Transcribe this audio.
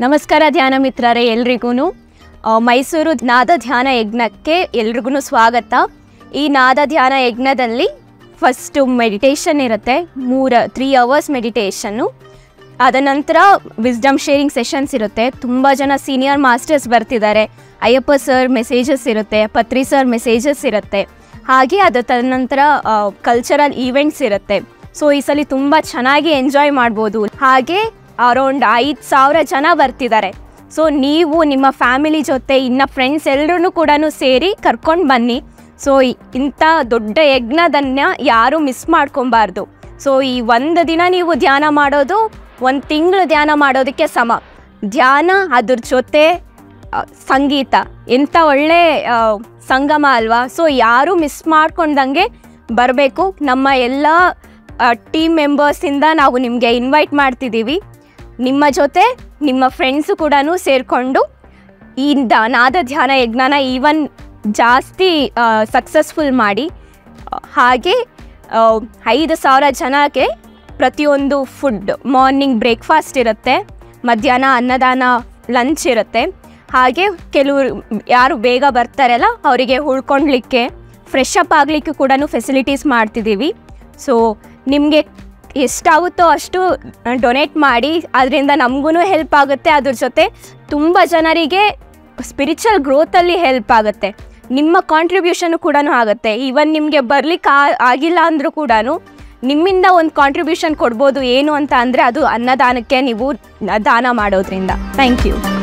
ನಮಸ್ಕಾರ ಧ್ಯಾನ ಮಿತ್ರರೇ ಎಲ್ರಿಗೂ ಮೈಸೂರು ನಾದ ಧ್ಯಾನ ಯಜ್ಞಕ್ಕೆ ಎಲ್ರಿಗೂ ಸ್ವಾಗತ ಈ ನಾದ ಧ್ಯಾನ ಯಜ್ಞದಲ್ಲಿ ಫಸ್ಟು ಮೆಡಿಟೇಷನ್ ಇರುತ್ತೆ ಮೂರು ತ್ರೀ ಅವರ್ಸ್ ಮೆಡಿಟೇಷನ್ನು ಅದ ನಂತರ ವಿಸ್ಡಮ್ ಶೇರಿಂಗ್ ಸೆಷನ್ಸ್ ಇರುತ್ತೆ ತುಂಬ ಜನ ಸೀನಿಯರ್ ಮಾಸ್ಟರ್ಸ್ ಬರ್ತಿದ್ದಾರೆ ಅಯ್ಯಪ್ಪ ಸರ್ ಮೆಸೇಜಸ್ ಇರುತ್ತೆ ಪತ್ರಿ ಸರ್ ಮೆಸೇಜಸ್ ಇರುತ್ತೆ ಹಾಗೆ ಅದ ತದನಂತರ ಕಲ್ಚರಲ್ ಈವೆಂಟ್ಸ್ ಇರುತ್ತೆ ಸೊ ಈ ಸಲ ತುಂಬ ಚೆನ್ನಾಗಿ ಎಂಜಾಯ್ ಮಾಡ್ಬೋದು ಹಾಗೆ ಅರೌಂಡ್ ಐದು ಸಾವಿರ ಜನ ಬರ್ತಿದ್ದಾರೆ ಸೊ ನೀವು ನಿಮ್ಮ ಫ್ಯಾಮಿಲಿ ಜೊತೆ ಇನ್ನು ಫ್ರೆಂಡ್ಸ್ ಎಲ್ಲರೂ ಕೂಡ ಸೇರಿ ಕರ್ಕೊಂಡು ಬನ್ನಿ ಸೊ ಇಂಥ ದೊಡ್ಡ ಯಜ್ಞದನ್ನ ಯಾರೂ ಮಿಸ್ ಮಾಡ್ಕೊಬಾರ್ದು ಸೊ ಈ ಒಂದು ದಿನ ನೀವು ಧ್ಯಾನ ಮಾಡೋದು ಒಂದು ತಿಂಗಳು ಧ್ಯಾನ ಮಾಡೋದಕ್ಕೆ ಸಮ ಧ್ಯಾನ ಅದ್ರ ಜೊತೆ ಆ, ಸಂಗೀತ ಎಂಥ ಒಳ್ಳೆ ಆ, ಸಂಗಮ ಅಲ್ವಾ ಸೊ ಯಾರೂ ಮಿಸ್ ಮಾಡ್ಕೊಂಡಂಗೆ ಬರಬೇಕು ನಮ್ಮ ಎಲ್ಲ ಟೀಮ್ ಮೆಂಬರ್ಸಿಂದ ನಾವು ನಿಮಗೆ ಇನ್ವೈಟ್ ಮಾಡ್ತಿದ್ದೀವಿ ನಿಮ್ಮ ಜೊತೆ ನಿಮ್ಮ ಫ್ರೆಂಡ್ಸು ಕೂಡ ಸೇರಿಕೊಂಡು ಈ ದ- ನಾದ ಧ್ಯಾನ ಯಜ್ಞನ ಈವನ್ ಜಾಸ್ತಿ ಸಕ್ಸಸ್ಫುಲ್ ಮಾಡಿ ಆ, ಹಾಗೆ ಆ, ಐದು ಸಾವಿರ ಜನಕ್ಕೆ ಪ್ರತಿಯೊಂದು ಫುಡ್ ಮಾರ್ನಿಂಗ್ ಬ್ರೇಕ್ಫಾಸ್ಟ್ ಇರುತ್ತೆ ಮಧ್ಯಾಹ್ನ ಅನ್ನದಾನ ಲಂಚ್ ಇರುತ್ತೆ ಹಾಗೆ ಕೆಲವರು ಯಾರು ಬೇಗ ಬರ್ತಾರಲ್ಲ ಅವರಿಗೆ ಉಳ್ಕೊಳ್ಲಿಕ್ಕೆ ಫ್ರೆಶ್ ಅಪ್ ಆಗಲಿಕ್ಕೆ ಕೂಡ ಫೆಸಿಲಿಟೀಸ್ ಮಾಡ್ತಿದ್ದೀವಿ ಸೊ ನಿಮಗೆ ಎಷ್ಟಾಗುತ್ತೋ ಅಷ್ಟು ಡೊನೇಟ್ ಮಾಡಿ ಅದರಿಂದ ನಮಗೂ ಹೆಲ್ಪ್ ಆಗುತ್ತೆ ಅದ್ರ ಜೊತೆ ತುಂಬ ಜನರಿಗೆ ಸ್ಪಿರಿಚುವಲ್ ಗ್ರೋತಲ್ಲಿ ಹೆಲ್ಪ್ ಆಗುತ್ತೆ ನಿಮ್ಮ ಕಾಂಟ್ರಿಬ್ಯೂಷನ್ ಕೂಡ ಆಗುತ್ತೆ ಈವನ್ ನಿಮಗೆ ಬರ್ಲಿಕ್ಕೆ ಆ- ಆಗಿಲ್ಲ ಅಂದರೂ ಕೂಡ ನಿಮ್ಮಿಂದ ಒಂದು ಕಾಂಟ್ರಿಬ್ಯೂಷನ್ ಕೊಡ್ಬೋದು ಏನು ಅಂತ ಅಂದರೆ ಅದು ಅನ್ನದಾನಕ್ಕೆ ನೀವು ದಾನ ಮಾಡೋದ್ರಿಂದ ಥ್ಯಾಂಕ್ ಯು